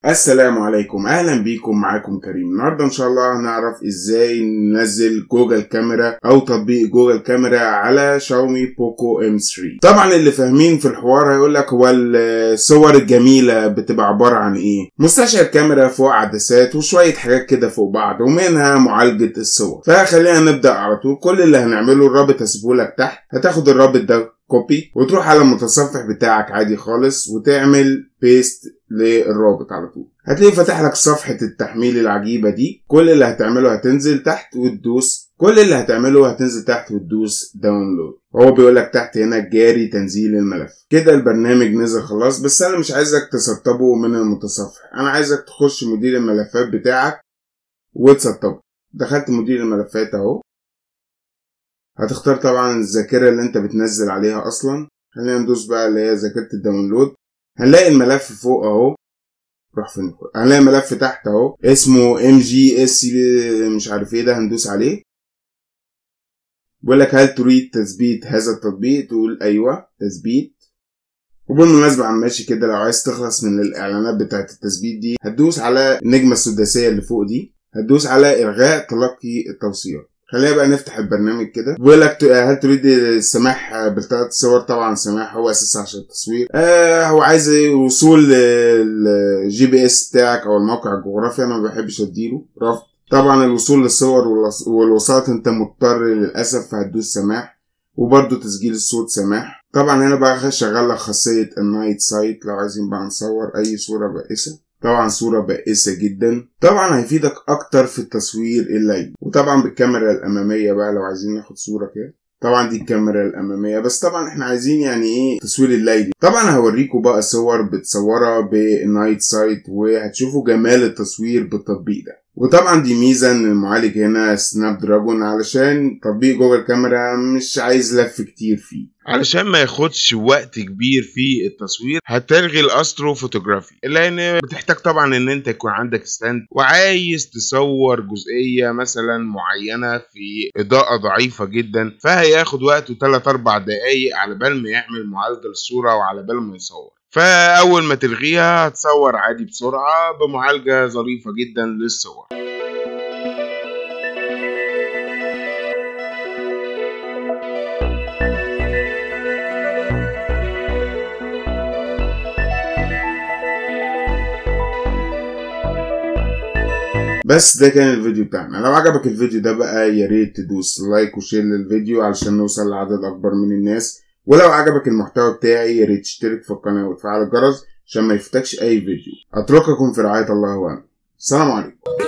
السلام عليكم اهلا بيكم معاكم كريم النهارده ان شاء الله هنعرف ازاي ننزل جوجل كاميرا او تطبيق جوجل كاميرا على شاومي بوكو ام 3 طبعا اللي فاهمين في الحوار هيقول لك هو الصور الجميله بتبقى عباره عن ايه مستشعر كاميرا فوق عدسات وشويه حاجات كده فوق بعض ومنها معالجه الصور فخلينا نبدا على طول كل اللي هنعمله الرابط هسيبه لك تحت هتاخد الرابط ده كوبي وتروح على المتصفح بتاعك عادي خالص وتعمل بيست للرابط على طول هتلاقي فاتح لك صفحة التحميل العجيبة دي كل اللي هتعمله هتنزل تحت وتدوس كل اللي هتعمله هتنزل تحت وتدوس داونلود هو بيقول لك تحت هنا جاري تنزيل الملف كده البرنامج نزل خلاص بس انا مش عايزك تسطبه من المتصفح انا عايزك تخش مدير الملفات بتاعك وتسطبه دخلت مدير الملفات اهو هتختار طبعا الذاكرة اللي انت بتنزل عليها اصلا خلينا ندوس بقى اللي هي ذاكرة الداونلود هنلاقي الملف فوق اهو روح فين هنلاقي ملف تحت اهو اسمه ام جي اس مش عارف ايه ده هندوس عليه بيقول لك هل تريد تثبيت هذا التطبيق تقول ايوه تثبيت وبالمناسبة عم ماشي كده لو عايز تخلص من الإعلانات بتاعة التثبيت دي هتدوس على النجمة السداسية اللي فوق دي هتدوس على إلغاء تلقي التوصيات خلينا بقى نفتح البرنامج كده بيقول لك هل تريد السماح بثلاث صور طبعا سماح هو اساس عشان التصوير آه هو عايز وصول الجي بي اس بتاعك او الموقع الجغرافي انا ما بحبش اديله رفض طبعا الوصول للصور والوسائط انت مضطر للاسف فهتدوس سماح وبرده تسجيل الصوت سماح طبعا هنا بقى شغال لك خاصيه النايت سايت لو عايزين بقى نصور اي صوره بائسه طبعا صورة بائسة جدا طبعا هيفيدك اكتر في التصوير الليلي وطبعا بالكاميرا الامامية بقى لو عايزين ناخد صورة كده طبعا دي الكاميرا الامامية بس طبعا احنا عايزين يعني ايه تصوير الليلي طبعا هوريكم بقى صور بتصورها بالنايت سايت وهتشوفوا جمال التصوير بالتطبيق ده وطبعا دي ميزة ان المعالج هنا سناب دراجون علشان تطبيق جوجل كاميرا مش عايز لف كتير فيه علشان ما ياخدش وقت كبير في التصوير هتلغي الاسترو فوتوغرافي لان بتحتاج طبعا ان انت يكون عندك ستاند وعايز تصور جزئيه مثلا معينه في اضاءه ضعيفه جدا فهياخد وقته 3 4 دقايق على بال ما يعمل معالجه للصوره وعلى بال ما يصور فاول ما تلغيها هتصور عادي بسرعه بمعالجه ظريفه جدا للصور بس ده كان الفيديو بتاعنا لو عجبك الفيديو ده بقى يا ريت تدوس لايك وشير للفيديو علشان نوصل لعدد اكبر من الناس ولو عجبك المحتوى بتاعي يا ريت تشترك في القناه وتفعل الجرس عشان ما يفوتكش اي فيديو اترككم في رعايه الله وامن السلام عليكم